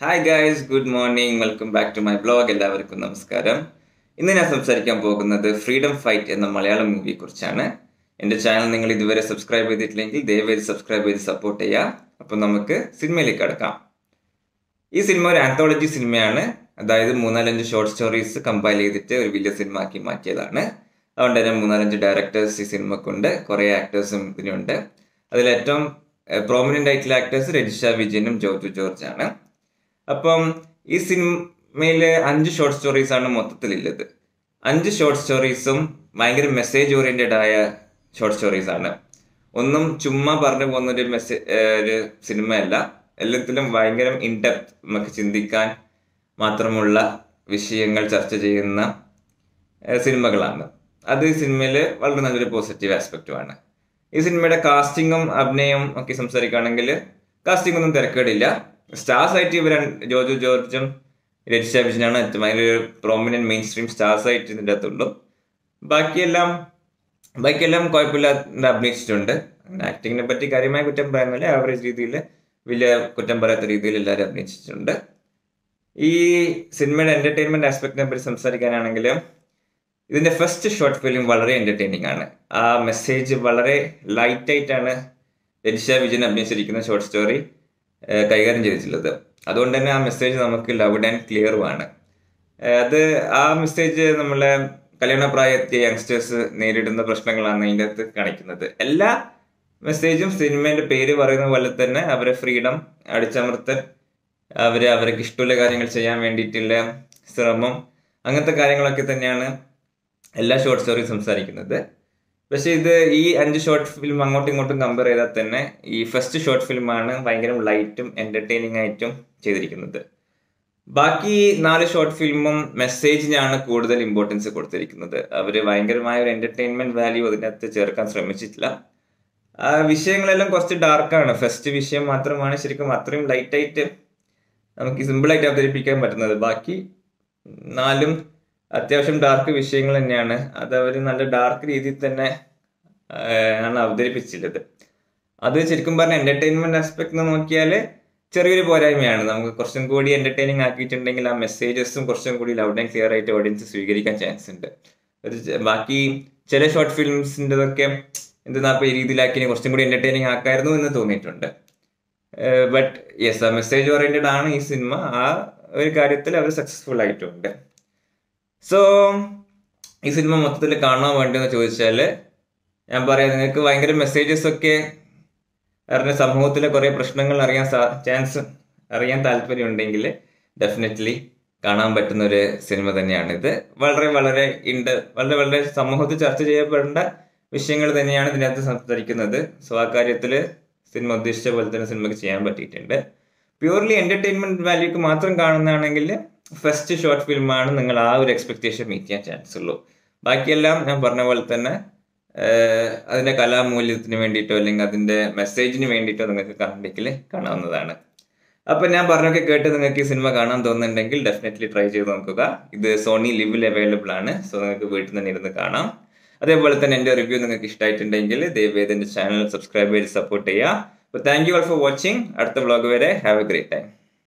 hi guys good morning welcome back to my blog എല്ലാവർക്കും നമസ്കാരം ഇന്ന് ഞാൻ സംസാരിക്കാൻ പോകുന്നത് ഫ്രീഡം ഫൈറ്റ് എന്ന മലയാളം മൂവിയെ കുറിച്ചാണ് എൻ്റെ ചാനൽ നിങ്ങൾ ഇതുവരെ സബ്സ്ക്രൈബ് ചെയ്തിട്ടില്ലെങ്കിൽ ദയവേത് സബ്സ്ക്രൈബ് ചെയ്ത് സപ്പോർട്ട് ചെയ്യുക അപ്പോൾ നമുക്ക് സിനിമയിലേക്ക് കടക്കാം ഈ സിനിമ ഒരു ആന്തോളജി സിനിമയാണ് അതായത് മൂന്നാലഞ്ച് ഷോർട്ട് സ്റ്റോറീസ് കമ്പൈൽ ചെയ്തിട്ട് ഒരു വലിയ സിനിമ ആക്കി മാറ്റിയതാണ് അതുകൊണ്ട് തന്നെ മൂന്നാലഞ്ച് ഡയറക്ടേഴ്സ് ഈ സിനിമക്കുണ്ട് കുറേ ആക്ടേഴ്സും ഇതിനുണ്ട് അതിൽ ഏറ്റവും പ്രോമിനൻ്റ് ആയിട്ടുള്ള ആക്ടേഴ്സ് രജിഷ വിജയനും ജോജു ജോർജ് ആണ് അപ്പം ഈ സിനിമയിൽ അഞ്ച് ഷോർട്ട് സ്റ്റോറീസ് ആണ് മൊത്തത്തിലുള്ളത് അഞ്ച് ഷോർട്ട് സ്റ്റോറീസും ഭയങ്കര മെസ്സേജ് ഓറിയന്റഡ് ആയ ഷോർട്ട് സ്റ്റോറീസ് ആണ് ഒന്നും ചുമ്മാ പറഞ്ഞു പോകുന്ന ഒരു മെസ്സേജ് ഒരു സിനിമയല്ല എല്ലാത്തിലും ഭയങ്കര ഇൻഡെപ്ത് നമുക്ക് ചിന്തിക്കാൻ മാത്രമുള്ള വിഷയങ്ങൾ ചർച്ച ചെയ്യുന്ന ഏഹ്, സിനിമകളാണ് അത് ഈ സിനിമയിൽ വളരെ നല്ലൊരു പോസിറ്റീവ് ആസ്പെക്റ്റുമാണ് ഈ സിനിമയുടെ കാസ്റ്റിങ്ങും അഭിനയവും ഒക്കെ സംസാരിക്കുകയാണെങ്കിൽ കാസ്റ്റിംഗ് ഒന്നും തിരക്കേടില്ല സ്റ്റാർസ് ആയിട്ട് ഇവർ ജോജു ജോർജും രജിഷ വിജയനാണ് ഏറ്റവും ഭയങ്കര പ്രോമിനന്റ് മെയിൻ സ്ട്രീം സ്റ്റാർസ് ആയിട്ട് ഇതിൻ്റെ അകത്തുള്ളൂ ബാക്കിയെല്ലാം ബാക്കിയെല്ലാം കുഴപ്പമില്ലാതെ അഭിനയിച്ചിട്ടുണ്ട് ആക്ടിങ്ങിനെ പറ്റി കാര്യമായ കുറ്റം പറയുന്നില്ല ആവറേജ് രീതിയിൽ വലിയ കുറ്റം പറയാത്ത രീതിയിൽ എല്ലാവരും അഭിനയിച്ചിട്ടുണ്ട് ഈ സിനിമയുടെ എന്റർടൈൻമെന്റ് ആസ്പെക്റ്റിനെ പറ്റി സംസാരിക്കാനാണെങ്കിൽ ഇതിന്റെ ഫസ്റ്റ് ഷോർട്ട് ഫിലിം വളരെ എന്റർടൈനിങ് ആണ് ആ മെസ്സേജ് വളരെ ലൈറ്റ് ആയിട്ടാണ് രജിഷ വിജയൻ അഭിനയിച്ചിരിക്കുന്ന ഷോർട്ട് സ്റ്റോറി കൈകാര്യം ചെയ്തിട്ടുള്ളത് അതുകൊണ്ട് തന്നെ ആ മെസ്സേജ് നമുക്ക് ലവ്ഡ് ആൻഡ് ക്ലിയറുമാണ് അത് ആ മെസ്സേജ് നമ്മളെ കല്യാണപ്രായത്തിയ യങ്സ്റ്റേഴ്സ് നേരിടുന്ന പ്രശ്നങ്ങളാണ് അതിൻ്റെ അകത്ത് കാണിക്കുന്നത് എല്ലാ മെസ്സേജും സിനിമേന്റെ പേര് പറയുന്ന പോലെ തന്നെ അവരെ ഫ്രീഡം അടിച്ചമർത്തൽ അവര് അവർക്ക് ഇഷ്ടമുള്ള കാര്യങ്ങൾ ചെയ്യാൻ വേണ്ടിയിട്ടുള്ള ശ്രമം അങ്ങനത്തെ കാര്യങ്ങളൊക്കെ തന്നെയാണ് എല്ലാ ഷോർട്ട് സ്റ്റോറിയും സംസാരിക്കുന്നത് പക്ഷെ ഇത് ഈ അഞ്ച് ഷോർട്ട് ഫിലിം അങ്ങോട്ടും ഇങ്ങോട്ടും കമ്പയർ ചെയ്താൽ തന്നെ ഈ ഫസ്റ്റ് ഷോർട്ട് ഫിലിമാണ് ഭയങ്കര ലൈറ്റും എന്റർടൈനിങ് ആയിട്ടും ചെയ്തിരിക്കുന്നത് ബാക്കി നാല് ഷോർട്ട് ഫിലിമും മെസ്സേജിനാണ് കൂടുതൽ ഇമ്പോർട്ടൻസ് കൊടുത്തിരിക്കുന്നത് അവർ ഭയങ്കരമായ ഒരു എന്റർടൈൻമെന്റ് വാല്യൂ അതിനകത്ത് ചേർക്കാൻ ശ്രമിച്ചിട്ടില്ല ആ വിഷയങ്ങളെല്ലാം കുറച്ച് ഡാർക്കാണ് ഫസ്റ്റ് വിഷയം മാത്രമാണ് ശരിക്കും അത്രയും ലൈറ്റ് ആയിട്ട് നമുക്ക് സിമ്പിളായിട്ട് അവതരിപ്പിക്കാൻ പറ്റുന്നത് ബാക്കി നാലും അത്യാവശ്യം ഡാർക്ക് വിഷയങ്ങൾ തന്നെയാണ് അത് അവർ നല്ല ഡാർക്ക് രീതിയിൽ തന്നെ ആഹ്, ആണ് അവതരിപ്പിച്ചിട്ടുള്ളത് അത് ശരിക്കും പറഞ്ഞ എന്റർടൈൻമെന്റ് ആസ്പെക്ട് നോക്കിയാൽ ചെറിയൊരു പോരായ്മയാണ് നമുക്ക് കുറച്ചും കൂടി എന്റർടൈനിങ് ആക്കിയിട്ടുണ്ടെങ്കിൽ ആ മെസ്സേജസും കുറച്ചും കൂടി ലൗഡ് ആൻഡ് ക്ലിയർ ആയിട്ട് ഓഡിയൻസ് സ്വീകരിക്കാൻ ചാൻസ് ഉണ്ട് ഒരു ചെ- ബാക്കി ചില ഷോർട്ട് ഫിലിംസിൻ്റെതൊക്കെ എന്തെന്നാ ഇപ്പൊ ഈ രീതിയിലാക്കി കുറച്ചും കൂടി എന്റർടൈനിങ് ആക്കായിരുന്നു എന്ന് തോന്നിയിട്ടുണ്ട് ബട്ട് യെസ് ആ മെസ്സേജ് ഓറിയന്റഡ് ആണ് ഈ സിനിമ ആ ഒരു കാര്യത്തിൽ അവർ സക്സസ്ഫുൾ ആയിട്ടുണ്ട് സോ ഈ സിനിമ മൊത്തത്തിൽ കാണാൻ വേണ്ടിയെന്ന് ചോദിച്ചാൽ ഞാൻ പറയാം നിങ്ങൾക്ക് ഭയങ്കര മെസ്സേജസ് ഒക്കെ അറിഞ്ഞ സമൂഹത്തിലെ കുറേ പ്രശ്നങ്ങൾ അറിയാൻ ചാൻസ് അറിയാൻ താല്പര്യം ഉണ്ടെങ്കിൽ ഡെഫിനറ്റ്ലി കാണാൻ പറ്റുന്ന ഒരു സിനിമ തന്നെയാണിത് വളരെ വളരെ ഇണ്ട് വളരെ വളരെ സമൂഹത്തിൽ ചർച്ച ചെയ്യപ്പെടേണ്ട വിഷയങ്ങൾ തന്നെയാണ് ഇതിനകത്ത് സംസാരിക്കുന്നത് സോ ആ കാര്യത്തിൽ സിനിമ ഉദ്ദേശിച്ച പോലെ തന്നെ സിനിമയ്ക്ക് ചെയ്യാൻ പറ്റിയിട്ടുണ്ട് പ്യൂർലി എന്റർടൈൻമെന്റ് വാല്യൂക്ക് മാത്രം കാണുന്നതാണെങ്കിൽ ഫസ്റ്റ് ഷോർട്ട് ഫിലിമാണ് നിങ്ങൾ ആ ഒരു എക്സ്പെക്ടേഷൻ മീറ്റ് ചെയ്യാൻ ചാൻസ് ഉള്ളൂ ബാക്കിയെല്ലാം ഞാൻ പറഞ്ഞ പോലെ തന്നെ ആഹ്, അതിന്റെ കലാമൂല്യത്തിന് വേണ്ടിയിട്ടോ അല്ലെങ്കിൽ അതിന്റെ മെസ്സേജിന് വേണ്ടിയിട്ടോ നിങ്ങൾക്ക് കണ്ടെങ്കിൽ കാണാവുന്നതാണ് അപ്പൊ ഞാൻ പറഞ്ഞൊക്കെ കേട്ട് നിങ്ങൾക്ക് ഈ സിനിമ കാണാൻ തോന്നുന്നുണ്ടെങ്കിൽ ഡെഫിനറ്റ്ലി ട്രൈ ചെയ്ത് നോക്കുക ഇത് സോണി ലിവിൽ അവൈലബിൾ ആണ് സോ നിങ്ങൾക്ക് വീട്ടിൽ തന്നെ ഇരുന്ന് കാണാം അതേപോലെ തന്നെ എന്റെ റിവ്യൂ നിങ്ങൾക്ക് ഇഷ്ടമായിട്ടുണ്ടെങ്കിൽ ദയവേദ് എന്റെ ചാനൽ സബ്സ്ക്രൈബ് ചെയ്ത് സപ്പോർട്ട് ചെയ്യുക അപ്പോൾ thank you all for watching അടുത്ത വ്ളോഗ് വരെ ഹാവ് എ ഗ്രേറ്റ് ടൈം